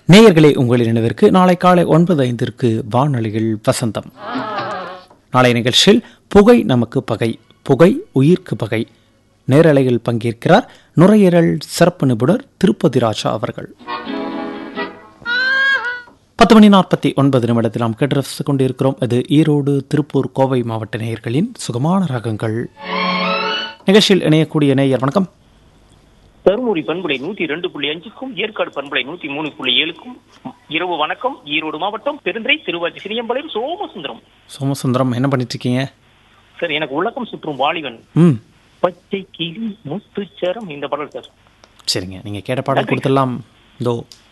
நேயர்களே உங்களின் நினைவிற்கு நாளை காலை ஒன்பது ஐந்திற்கு வானொலியில் வசந்தம் நாளை நிகழ்ச்சியில் புகை நமக்கு பகை புகை உயிர்க்கு பகை நேரலையில் பங்கேற்கிறார் நுரையீரல் சிறப்பு நிபுணர் திருப்பதி ராஜா அவர்கள் பத்து மணி நாற்பத்தி ஒன்பது நிமிடத்தில் நாம் கேட்டு ரசித்துக் கொண்டிருக்கிறோம் இது ஈரோடு திருப்பூர் கோவை மாவட்ட நேயர்களின் சுகமான ரகங்கள் நிகழ்ச்சியில் இணையக்கூடிய நேயர் வணக்கம் தருமபுரி பண்புலை நூத்தி ரெண்டு புள்ளி அஞ்சுக்கும் ஏற்காடு பண்புலை நூத்தி மூணு புள்ளி ஏழுக்கும் இரவு வணக்கம் ஈரோடு மாவட்டம் பெருந்துறை திருவாச்சி சிறியம்பாளையம் சோமசுந்தரம் சோமசுந்தரம் என்ன பண்ணிட்டு இருக்கீங்க சார் எனக்கு உள்ளக்கம் சுற்றும் வாலிபன் ம் பச்சை கிளி முத்துச்சரம் இந்த பாடல் சார் சரிங்க நீங்கள் கேட்ட பாடல் கொடுத்துடலாம் இதோ